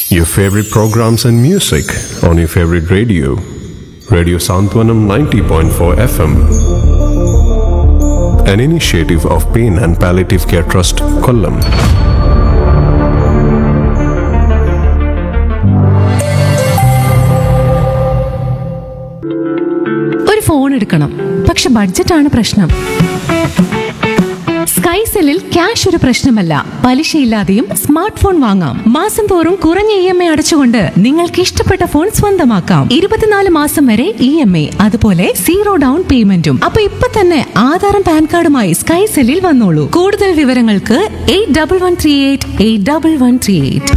Your favorite programs and music on your favorite radio. Radio Santwanam 90.4 FM. An initiative of Pain and Palliative Care Trust, Kollam. ഒരു phone എടുക്കണം പക്ഷെ ബഡ്ജറ്റാണ് പ്രശ്നം സ്കൈസെല്ലിൽ cash ഒരു പ്രശ്നമല്ല പലിശയില്ലാതെയും smart phone വാങ്ങാം മാസം തോറും കുറഞ്ഞ ഇ എം ഐ അടച്ചുകൊണ്ട് നിങ്ങൾക്ക് ഇഷ്ടപ്പെട്ട ഫോൺ സ്വന്തമാക്കാം ഇരുപത്തിനാല് മാസം വരെ ഇ എം ഐ അതുപോലെ സീറോ ഡൗൺ പേയ്മെന്റും അപ്പൊ ഇപ്പൊ തന്നെ ആധാറും പാൻ കാർഡുമായി സ്കൈസെല്ലിൽ വന്നോളൂ കൂടുതൽ വിവരങ്ങൾക്ക് eight double one three eight eight double one three eight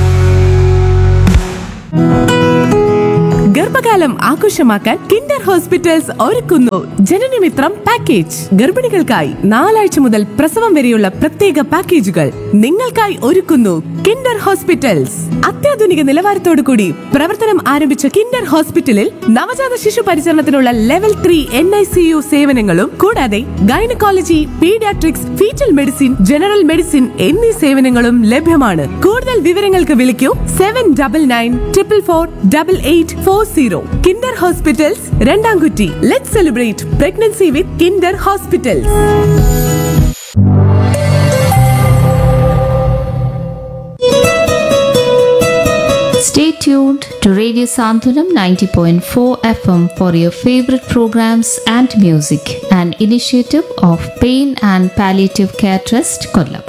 ഗർഭകാലം ആഘോഷമാക്കാൻ കിൻഡർ ഹോസ്പിറ്റൽസ് ഒരുക്കുന്നു ജനനമിത്രം പാക്കേജ് ഗർഭിണികൾക്കായി നാലാഴ്ച മുതൽ പ്രസവം വരെയുള്ള പ്രത്യേക പാക്കേജുകൾ നിങ്ങൾക്കായി ഒരുക്കുന്നു കിൻഡർ ഹോസ്പിറ്റൽസ് അത്യാധുനിക നിലവാരത്തോടു കൂടി പ്രവർത്തനം ആരംഭിച്ച കിൻഡർ ഹോസ്പിറ്റലിൽ നവജാത ശിശു പരിചരണത്തിനുള്ള level three N I C U സേവനങ്ങളും കൂടാതെ gynaecology paediatrics foetal medicine general medicine എന്നീ സേവനങ്ങളും ലഭ്യമാണ് കൂടുതൽ വിവരങ്ങൾക്ക് വിളിക്കൂ seven double nine triple four double eight four zero kinder hospitals Randamkutty let celebrate pregnancy with kinder hospitals Stay tuned to Radio Santhanam 90.4 FM for your favorite programs and music, an initiative of Pain and Palliative Care Trust, Kollam.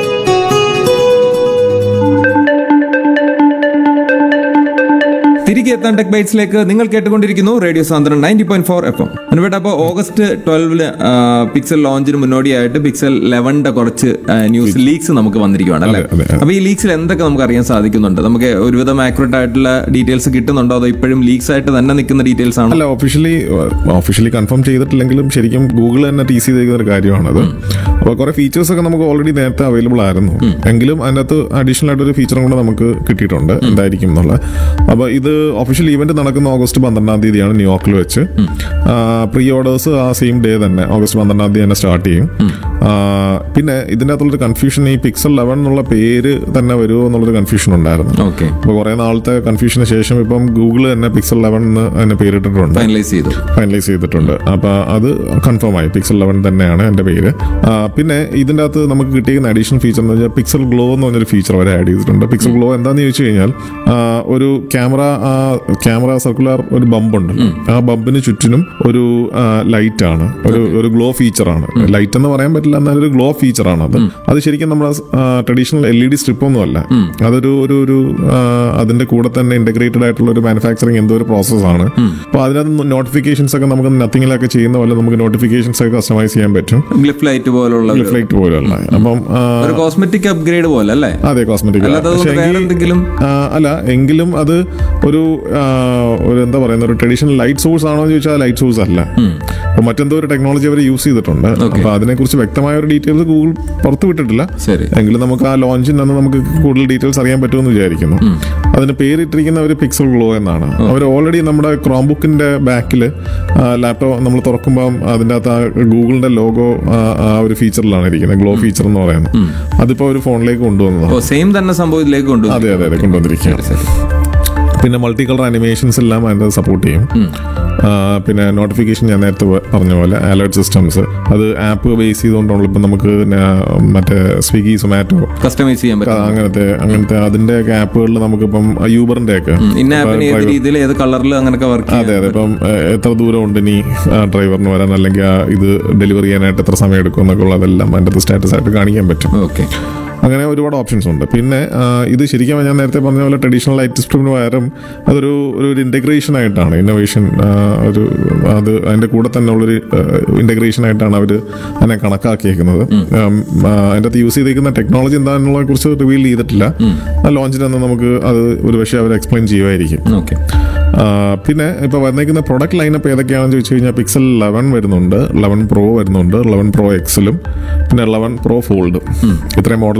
തിരികെ എത്താൻ tech ബൈറ്റ്സിലേക്ക് നിങ്ങൾ കേട്ടുകൊണ്ടിരിക്കുന്നു radio സാന്ദ്രൻ ninety point four F M അനുവേട്ട അപ്പോൾ August ട്വൽവില് pixel ലോഞ്ചിന് മുന്നോടിയായിട്ട് pixel ലെവന്റെ കുറച്ച് ന്യൂസ് ലീക്സ് നമുക്ക് വന്നിരിക്കുകയാണ് അല്ലേ അതെ, അതെ. അപ്പോൾ ഈ ലീക്സിൽ എന്തൊക്കെ നമുക്ക് അറിയാൻ സാധിക്കുന്നുണ്ട് നമുക്ക് ഒരുവിധം ആക്യുറേറ്റ് ആയിട്ടുള്ള ഡീറ്റെയിൽസ് കിട്ടുന്നുണ്ടോ അതോ ഇപ്പോഴും ലീക്സ് ആയിട്ട് തന്നെ നിൽക്കുന്ന ഡീറ്റെയിൽസ് ആണോ അല്ല ഒഫീഷ്യലി ഒഫീഷ്യലി കൺഫേം ചെയ്തിട്ടില്ലെങ്കിലും ശരിക്കും ഗൂഗിൾ തന്നെ ടീസ് ചെയ്തിരിക്കുന്ന ഒരു കാര്യമാണത് അപ്പോൾ കുറെ ഫീച്ചേഴ്സ് ഒക്കെ നമുക്ക് ഓൾറെഡി നേരത്തെ അവൈലബിൾ ആയിരുന്നു എങ്കിലും അതിനകത്ത് അഡീഷണൽ ആയിട്ട് ഒരു ഫീച്ചറും കൂടെ നമുക്ക് കിട്ടിയിട്ടുണ്ട് എന്തായിരിക്കും എന്നുള്ള അപ്പോൾ ഇത് ഒഫീഷ്യൽ ഈവന്റ് നടക്കുന്ന ഓഗസ്റ്റ് പന്ത്രണ്ടാം തീയതിയാണ് ന്യൂയോർക്കിൽ വെച്ച് പ്രീ ഓർഡേഴ്സ് ആ സെയിം ഡേ തന്നെ ഓഗസ്റ്റ് പന്ത്രണ്ടാം തീയതി തന്നെ സ്റ്റാർട്ട് ചെയ്യും ആ, പിന്നെ ഇതിൻ്റെ അകത്തുള്ളൊരു കൺഫ്യൂഷൻ ഈ പിക്സൽ ലെവൻ എന്നുള്ള പേര് തന്നെ വരുമോ എന്നുള്ളൊരു കൺഫ്യൂഷൻ ഉണ്ടായിരുന്നു ഓക്കെ അപ്പോൾ കുറെ നാളത്തെ കൺഫ്യൂഷന് ശേഷം ഇപ്പം ഗൂഗിൾ തന്നെ പിക്സൽ ലെവൻ എന്ന് അതിന് പേരിട്ടിട്ടുണ്ട് ഫൈനലൈസ് ചെയ്തു ഫൈനലൈസ് ചെയ്തിട്ടുണ്ട് അപ്പൊ അത് കൺഫേം ആയി പിക്സൽ ലെവൻ തന്നെയാണ് എന്റെ പേര് ആ, പിന്നെ ഇതിന്റെ അകത്ത് നമുക്ക് കിട്ടിയിരിക്കുന്ന അഡീഷണൽ ഫീച്ചർ എന്ന് വെച്ചാൽ പിക്സൽ ഗ്ലോ എന്ന് പറഞ്ഞൊരു ഫീച്ചർ വരെ ആഡ് ചെയ്തിട്ടുണ്ട് പിക്സൽ ഗ്ലോ എന്താന്ന് ചോദിച്ചു കഴിഞ്ഞാൽ ആ, ഒരു ക്യാമറ ക്യാമറ സർക്കുലർ ഒരു ബമ്പ് ഉണ്ട് ആ ബമ്പിന് ചുറ്റിനും ഒരു ലൈറ്റ് ആണ് ഒരു ഒരു ഗ്ലോ ഫീച്ചർ ആണ് ലൈറ്റ് എന്ന് പറയാൻ പറ്റില്ല എന്നാലും ഒരു ഗ്ലോ ഫീച്ചർ ആണ് അത് അത് ശരിക്കും നമ്മുടെ traditional L E D strip ഒന്നും അല്ല അതൊരു ഒരു ഒരു ആ, അതിന്റെ കൂടെ തന്നെ ഇന്റഗ്രേറ്റഡ് ആയിട്ടുള്ള ഒരു മാനുഫാക്ചറിങ് എന്തോ ഒരു പ്രോസസ് ആണ് അപ്പൊ അതിനകത്ത് നോട്ടിഫിക്കേഷൻസ് ഒക്കെ നമുക്ക് നത്തിങ്ങിലൊക്കെ ചെയ്യുന്ന പോലെ നമുക്ക് നോട്ടിഫിക്കേഷൻസ് ഒക്കെ കസ്റ്റമൈസ് ചെയ്യാൻ പറ്റും ഗ്ലിഫ് ലൈറ്റ് പോലുള്ള ഒരു- ഫ്ലൈറ്റ് പോലെയുള്ള അപ്പം ആ, ഒരു കോസ്മെറ്റിക് അപ്ഗ്രേഡ് പോലെ അല്ലേ അതെ കോസ്മെറ്റിക് അല്ലാതെ അതുകൊണ്ട് വേറെ എന്തെങ്കിലും? അല്ല എങ്കിലും അത് ഒരു ആ, ഒരു എന്താ പറയുന്ന ഒരു ട്രഡീഷണൽ ലൈറ്റ് സോഴ്സ് ആണോ എന്ന് ചോദിച്ചാൽ ലൈറ്റ് സോഴ്സ് അല്ല അപ്പൊ മറ്റെന്തോ ഒരു ടെക്നോളജി അവർ യൂസ് ചെയ്തിട്ടുണ്ട് അപ്പൊ അതിനെക്കുറിച്ച് വ്യക്തമായ ഒരു ഡീറ്റെയിൽസ് ഗൂഗിൾ പുറത്തു വിട്ടിട്ടില്ല ശരി. എങ്കിലും നമുക്ക് ആ ലോഞ്ചിന് അന്ന് നമുക്ക് കൂടുതൽ ഡീറ്റെയിൽസ് അറിയാൻ പറ്റുമെന്ന് വിചാരിക്കുന്നു അതിന് പേരിട്ടിരിക്കുന്ന ഒരു പിക്സൽ ഗ്ലോ എന്നാണ് അവർ ഓൾറെഡി നമ്മുടെ ക്രോം ബുക്കിന്റെ ബാക്കിൽ ലാപ്ടോപ്പ് നമ്മൾ തുറക്കുമ്പോൾ അതിൻ്റെ അകത്ത് ആ ഗൂഗിളിന്റെ ലോഗോ ആ ഒരു ഫീച്ചറിലാണ് ഇരിക്കുന്നത് ഗ്ലോ ഫീച്ചർ എന്ന് പറയുന്നത് അതിപ്പോ ഒരു ഫോണിലേക്ക് കൊണ്ടുവന്നതാണ് ഓ സെയിം തന്നെ സംഭവം ഇതിലേക്ക് കൊണ്ടുവന്നു അതെ അതെ അതെ കൊണ്ടുവന്നിരിക്കുകയാണ് ശരി. പിന്നെ മൾട്ടി കളർ അനിമേഷൻസ് എല്ലാം അതിനകത്ത് സപ്പോർട്ട് ചെയ്യും ആ, പിന്നെ നോട്ടിഫിക്കേഷൻ ഞാൻ നേരത്തെ പ- പറഞ്ഞ പോലെ അലേർട്ട് സിസ്റ്റംസ് അത് ആപ്പ് ബേസ് ചെയ്തുകൊണ്ടുള്ള ഇപ്പം നമുക്ക് ന- മറ്റേ സ്വിഗ്ഗി സൊമാറ്റോ കസ്റ്റമൈസ് ചെയ്യാൻ പറ്റും അങ്ങനത്തെ അങ്ങനത്തെ അതിന്റെ ഒക്കെ ആപ്പുകളിൽ നമുക്കിപ്പം യൂബറിന്റെ ഒക്കെ ഇന്ന ആപ്പിന് ഏത് രീതിയിൽ ഏത് കളറിൽ അങ്ങനെയൊക്കെ വർക്ക് അതെ അതെ ഇപ്പം ഏഹ്, എത്ര ദൂരം ഉണ്ട് ഇനി ആ, ഡ്രൈവറിന് വരാൻ അല്ലെങ്കിൽ ആ ഇത് ഡെലിവറി ചെയ്യാനായിട്ട് എത്ര സമയം എടുക്കും എന്നൊക്കെ ഉള്ളതെല്ലാം അതിൻ്റെ സ്റ്റാറ്റസ് ആയിട്ട് കാണിക്കാൻ പറ്റും ഓക്കെ അങ്ങനെ ഒരുപാട് ഓപ്ഷൻസ് ഉണ്ട് പിന്നെ ആ, ഇത് ശരിക്കും ഞാൻ നേരത്തെ പറഞ്ഞ പോലെ ട്രഡീഷണൽ ലൈറ്റ് സിസ്റ്റമിന് പകരം അതൊരു ഒരു ഒരു ഇൻ്റഗ്രേഷൻ ആയിട്ടാണ് ഇന്നോവേഷൻ ഒരു അത് അതിൻ്റെ കൂടെ തന്നെ ഉള്ളൊരു ഇൻ്റഗ്രേഷൻ ആയിട്ടാണ് അവർ അതിനെ കണക്കാക്കിയേക്കുന്നത് ഉം, ആ, അതിൻ്റെ അകത്ത് യൂസ് ചെയ്തിരിക്കുന്ന ടെക്നോളജി എന്താണെന്നുള്ളതിനെ കുറിച്ച് റിവീൽ ചെയ്തിട്ടില്ല ആ ലോഞ്ചിൽ തന്നെ നമുക്ക് അത് ഒരു പക്ഷേ അവർ എക്സ്പ്ലെയിൻ ചെയ്യുമായിരിക്കും ഓക്കെ ആ, പിന്നെ ഇപ്പോൾ വന്നിരിക്കുന്ന പ്രൊഡക്റ്റ് ലൈനപ്പ് ഏതൊക്കെയാണെന്ന് ചോദിച്ചു കഴിഞ്ഞാൽ പിക്സൽ ലെവൻ വരുന്നുണ്ട് ലെവൻ പ്രോ വരുന്നുണ്ട് ലെവൻ പ്രോ എക്സലും പിന്നെ ലെവൻ പ്രോ ഫോൾഡ് ഇത്രയും മോഡൽസ്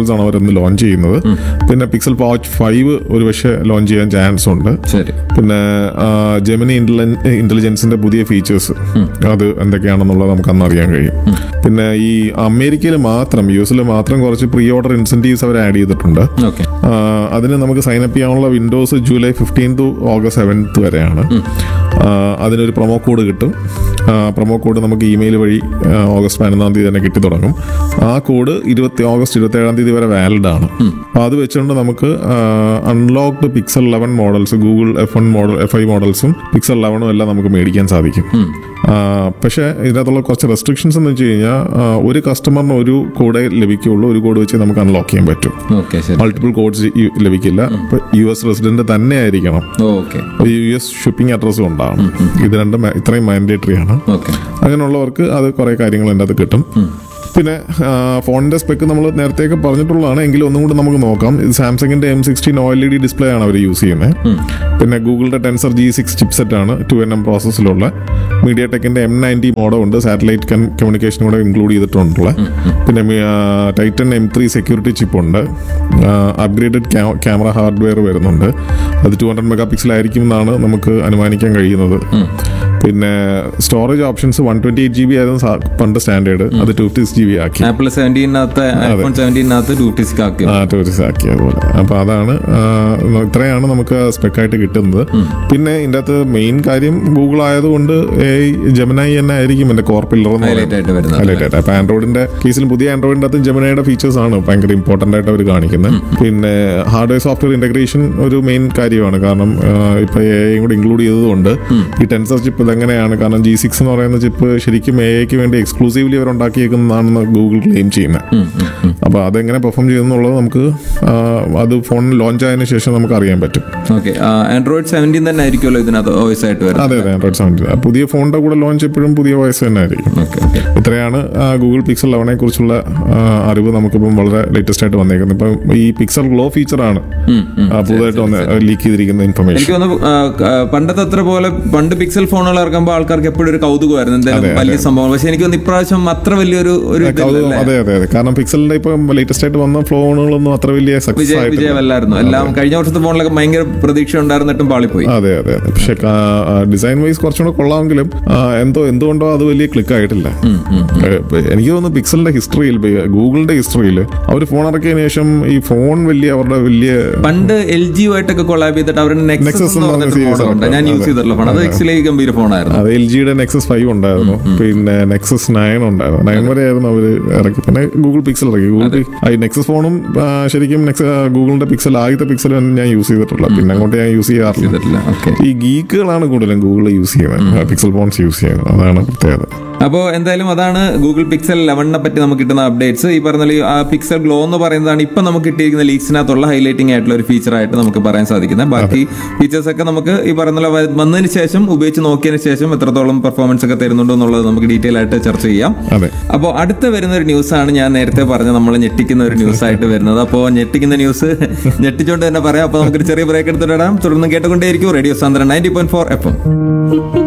മോഡൽസ് ആണ് അവർ ഇന്ന് ലോഞ്ച് ചെയ്യുന്നത് പിന്നെ പിക്സൽ വാച്ച് ഫൈവ് ഒരു പക്ഷേ ലോഞ്ച് ചെയ്യാൻ ചാൻസ് ഉണ്ട് ശരി പിന്നെ ജെമിനി ഇന്റലിജൻസിന്റെ പുതിയ ഫീച്ചേഴ്സ് അത് എന്തൊക്കെയാണെന്നുള്ളത് നമുക്ക് അന്ന് അറിയാൻ കഴിയും പിന്നെ ഈ അമേരിക്കയിൽ മാത്രം യു എസിൽ മാത്രം കുറച്ച് പ്രീ ഓർഡർ ഇൻസെന്റീവ്സ് അവർ ആഡ് ചെയ്തിട്ടുണ്ട് ഓക്കെ ആ, അതിന് നമുക്ക് സൈൻ അപ്പ് ചെയ്യാനുള്ള windows July fifteen to August seventh വരെയാണ് ആ, അതിനൊരു പ്രൊമോ കോഡ് കിട്ടും പ്രൊമോ കോഡ് നമുക്ക് ഇമെയിൽ വഴി ആ, ഓഗസ്റ്റ് പതിനൊന്നാം തീയതി തന്നെ കിട്ടി തുടങ്ങും ആ കോഡ് ഇരുപത്തി ഓഗസ്റ്റ് ഇരുപത്തി ഏഴാം തീയതി വരെ വാലിഡ് ആണ് അപ്പോൾ അത് വെച്ചുകൊണ്ട് നമുക്ക് unlocked pixel eleven models Google F one model F I മോഡൽസും പിക്സൽ ലെവനും എല്ലാം നമുക്ക് മേടിക്കാൻ സാധിക്കും ആ, പക്ഷേ ഇതിനകത്തുള്ള കുറച്ച് റെസ്ട്രിക്ഷൻസ് എന്ന് വെച്ച് കഴിഞ്ഞാൽ ആ, ഒരു കസ്റ്റമറിന് ഒരു കോഡേ ലഭിക്കുകയുള്ളൂ ഒരു കോഡ് വെച്ച് നമുക്ക് അൺലോക്ക് ചെയ്യാൻ പറ്റും ഓക്കെ ശരി മൾട്ടിപ്പിൾ കോഡ്സ് ലഭിക്കില്ല ഇപ്പൊ യു എസ് റെസിഡന്റ് തന്നെ ആയിരിക്കണം ഓക്കെ യു എസ് ഷിപ്പിംഗ് അഡ്രസ്സും ഉണ്ടാവും ഇത് രണ്ടും ma- ഇത്രയും മാൻഡേറ്ററി ആണ് ഓക്കെ അങ്ങനെയുള്ളവർക്ക് അത് കുറെ കാര്യങ്ങൾ എൻ്റെ അത് കിട്ടും പിന്നെ ആ, ഫോണിന്റെ സ്പെക്ക് നമ്മൾ നേരത്തെയൊക്കെ പറഞ്ഞിട്ടുള്ളതാണ് എങ്കിലും ഒന്നും കൂടി നമുക്ക് നോക്കാം ഇത് സാംസങ്ങിന്റെ M sixteen O L E D display ആണ് അവർ യൂസ് ചെയ്യുന്നത് പിന്നെ ഗൂഗിളിന്റെ ടെൻസർ ജി സിക്സ് ചിപ്സെറ്റ് ആണ് ടു എൻ എം പ്രോസസ്സിലുള്ള മീഡിയ ടെക്കിന്റെ എം നയൻറ്റി മോഡം ഉണ്ട് സാറ്റലൈറ്റ് കമ്മ്യൂണിക്കേഷൻ കൂടെ ഇൻക്ലൂഡ് ചെയ്തിട്ടുള്ള പിന്നെ Titan M three security chip ഉണ്ട് അപ്ഗ്രേഡഡ് ക്യാമറ ഹാർഡ്വെയർ വരുന്നുണ്ട് അത് ടു ഹൺഡ്രഡ് മെഗാ പിക്സൽ ആയിരിക്കും എന്നാണ് നമുക്ക് അനുമാനിക്കാൻ കഴിയുന്നത് പിന്നെ storage options one twenty eight G B ആയിരുന്നു സാ- പണ്ട് സ്റ്റാൻഡേർഡ് അത് ടു ഫിഫ്റ്റി ജി ബി ആക്കി ആപ്പിൾ സെവൻറ്റീനകത്ത് ഐഫോൺ സെവൻറ്റീനകത്ത് ടു ടിസ്ക് ആക്കി ആ ടൂറിസ്റ്റ് ആക്കി അതുപോലെ അപ്പൊ അതാണ് ആ, ഇത്രയാണ് നമുക്ക് സ്പെക്കായിട്ട് കിട്ടുന്നത് പിന്നെ ഇതിന്റെ അകത്ത് മെയിൻ കാര്യം ഗൂഗിൾ ആയതുകൊണ്ട് ജമനായി തന്നെ ആയിരിക്കും എന്റെ കോർ പില്ലർ Highlight ആയിട്ട് വരുന്നത്. ഹൈലൈറ്റ് ആയിട്ട് അപ്പൊ ആൻഡ്രോയിഡിന്റെ കേസിലും പുതിയ ആൻഡ്രോയിഡിന്റെ അകത്ത് ജമനയുടെ ഫീച്ചേഴ്സ് ആണ് ഭയങ്കര ഇമ്പോർട്ടന്റ് ആയിട്ട് അവർ കാണിക്കുന്നത് പിന്നെ ഹാർഡ്വെയർ സോഫ്റ്റ്വെയർ ഇന്റഗ്രേഷൻ ഒരു മെയിൻ കാര്യമാണ് കാരണം ആ, ഇപ്പൊ എ ഐ കൂടി ഇൻക്ലൂഡ് ചെയ്തതുകൊണ്ട് ഈ ടെൻസർ ചിപ്പ് ഇതെങ്ങനെയാണ് കാരണം ജി സിക്സ് എന്ന് പറയുന്ന ചിപ്പ് ശരിക്കും എ ഐക്ക് വേണ്ടി എക്സ്ക്ലൂസീവ്ലി അവർ ഉണ്ടാക്കിയേക്കുന്നതാണെന്ന് ഗൂഗിൾ ക്ലെയിം ചെയ്യുന്നത് അപ്പൊ അതെങ്ങനെ പെർഫോം ചെയ്യുന്നുള്ളത് നമുക്ക് ആ, അത് ഫോൺ ലോഞ്ച് ആയതിനു ശേഷം നമുക്ക് അറിയാൻ പറ്റും ഓക്കെ ആൻഡ്രോയിഡ് സെവൻറ്റീൻ തന്നെ ആയിരിക്കുമല്ലോ ഇതിനകത്ത് ഓയിസ് ആയിട്ട് വരുന്നത് അതെ അതെ ആൻഡ്രോയിഡ് സെവൻറ്റീൻ പുതിയ ഫോണിന്റെ കൂടെ ലോഞ്ച് എപ്പോഴും പുതിയ വോയിസ് തന്നെ ആയിരിക്കും ഓക്കെ ഓക്കെ ഇത്രയാണ് ആ, ഗൂഗിൾ പിക്സൽ ലെവനെ കുറിച്ചുള്ള ആ, അറിവ് നമുക്കിപ്പം വളരെ ലേറ്റസ്റ്റ് ആയിട്ട് വന്നേക്കുന്നത് ഇപ്പം ഈ പിക്സൽ ഗ്ലോ ഫീച്ചർ ആണ് ആ, പുതുതായിട്ട് വന്ന് ലീക്ക് ചെയ്തിരിക്കുന്ന ഇൻഫർമേഷൻ എനിക്ക് തോന്നുന്നു ആ, ആ, പണ്ടത്തെ അത്ര പോലെ പണ്ട് പിക്സൽ ഫോണുകൾ ഇറക്കുമ്പോൾ ആൾക്കാർക്ക് എപ്പോഴും ഒരു കൗതുകമായിരുന്നു എന്തെങ്കിലും വലിയ സംഭവം പക്ഷെ എനിക്ക് തോന്നുന്നു ഇപ്രാവശ്യം അത്ര വലിയൊരു ഒരു കൗതുകം ഇതില്ലല്ലേ? അതെ അതെ അതെ കാരണം പിക്സലിന്റെ ഇപ്പം ലേറ്റസ്റ്റ് ആയിട്ട് വന്ന ഫോണുകളൊന്നും അത്ര വലിയ സക്സസ് വിജയ ആയിട്ടില്ല വിജയമല്ലായിരുന്നു എല്ലാം കഴിഞ്ഞ വർഷത്തെ ഫോണിലൊക്കെ ഭയങ്കര പ്രതീക്ഷ ഉണ്ടായിരുന്നിട്ടും പാളിപ്പോയി അതെ അതെ അതെ പക്ഷെ ഡിസൈൻ വൈസ് കുറച്ചുകൂടെ കൊള്ളാമെങ്കിലും ആ, എന്തോ എന്തുകൊണ്ടോ അത് വലിയ ക്ലിക്ക് ആയിട്ടില്ല ഏ, എനിക്ക് തോന്നുന്നു പിക്സലിന്റെ ഹിസ്റ്ററിയിൽ ഗൂഗിളിന്റെ ഹിസ്റ്ററിയിൽ അവർ ഫോൺ ഇറക്കിയതിനു ശേഷം ഈ ഫോൺ വലിയ അവരുടെ വലിയ പണ്ട് എൽ ജിയുമായിട്ടൊക്കെ കൊളാബ് ചെയ്തിട്ട് അവരുടെ Nexus നെക്സസ് എന്ന് എന്ന് പറഞ്ഞ പറഞ്ഞിട്ട് series മോഡലുണ്ട് ഞാൻ ഉണ്ട്. യൂസ് ചെയ്തിട്ടുള്ള ഫോൺ അത് എക്സിലെ ഗംഭീര ഫോണായിരുന്നു അത് എൽ ജിയുടെ നെക്സസ് ഫൈവ് ഉണ്ടായിരുന്നു പിന്നെ നെക്സസ് നയൻ ഉണ്ടായിരുന്നു നയൻ വരെ ആയിരുന്നു അവര് ഇറക്കി പിന്നെ ഗൂഗിൾ പിക്സൽ ഇറക്കി ഗൂഗിൾ ഈ നെക്സസ് ഫോണും ആ, ശരിക്കും നെക്സ ഗൂഗിളിന്റെ പിക്സൽ ആദ്യത്തെ പിക്സൽ ഞാൻ യൂസ് ചെയ്തിട്ടുള്ളത് പിന്നെ അങ്ങോട്ട് ഞാൻ യൂസ് ചെയ്യാറില്ല ചെയ്തിട്ടില്ല ഓക്കെ ഈ ഗീക്കുകളാണ് കൂടുതലും ഗൂഗിൾ യൂസ് ചെയ്യുന്നത് പിക്സൽ ഫോൺസ് യൂസ് ചെയ്യുന്നത് അതാണ് പ്രത്യേകത അപ്പോൾ എന്തായാലും അതാണ് ഗൂഗിൾ പിക്സൽ ലെവണിനെ പറ്റി നമുക്ക് കിട്ടുന്ന അപ്ഡേറ്റ്സ് ഈ പറഞ്ഞ പോലെ ആ പിക്സൽ ഗ്ലോ എന്ന് പറയുന്നതാണ് ഇപ്പൊ നമുക്ക് കിട്ടിയിരിക്കുന്ന ലീക്സിനകത്തുള്ള ഹൈലൈറ്റിംഗ് ആയിട്ടുള്ള ഒരു ഫീച്ചർ ആയിട്ട് നമുക്ക് പറയാൻ സാധിക്കുന്നത് ബാക്കി ഫീച്ചേഴ്സ് ഒക്കെ നമുക്ക് ഈ പറയുന്ന പോലെ വന്നതിന് ശേഷം ഉപയോഗിച്ച് നോക്കിയതിന് ശേഷം എത്രത്തോളം പെർഫോമൻസ് ഒക്കെ തരുന്നുണ്ടോ എന്നുള്ളത് നമുക്ക് ഡീറ്റെയിൽ ആയിട്ട് ചർച്ച ചെയ്യാം അതെ അപ്പോൾ അടുത്ത വരുന്ന ഒരു ന്യൂസാണ് ഞാൻ നേരത്തെ പറഞ്ഞ നമ്മൾ ഞെട്ടിക്കുന്ന ഒരു ന്യൂസ് ആയിട്ട് വരുന്നത് അപ്പോൾ ഞെട്ടിക്കുന്ന ന്യൂസ് ഞെട്ടിച്ചുകൊണ്ട് തന്നെ പറയാം അപ്പോൾ നമുക്കൊരു ചെറിയ ബ്രേക്ക് എടുത്തിട്ട് ഇടാം തുടർന്ന് കേട്ടുകൊണ്ടേയിരിക്കും റേഡിയോ സാന്ദ്രൻ ninety point four F M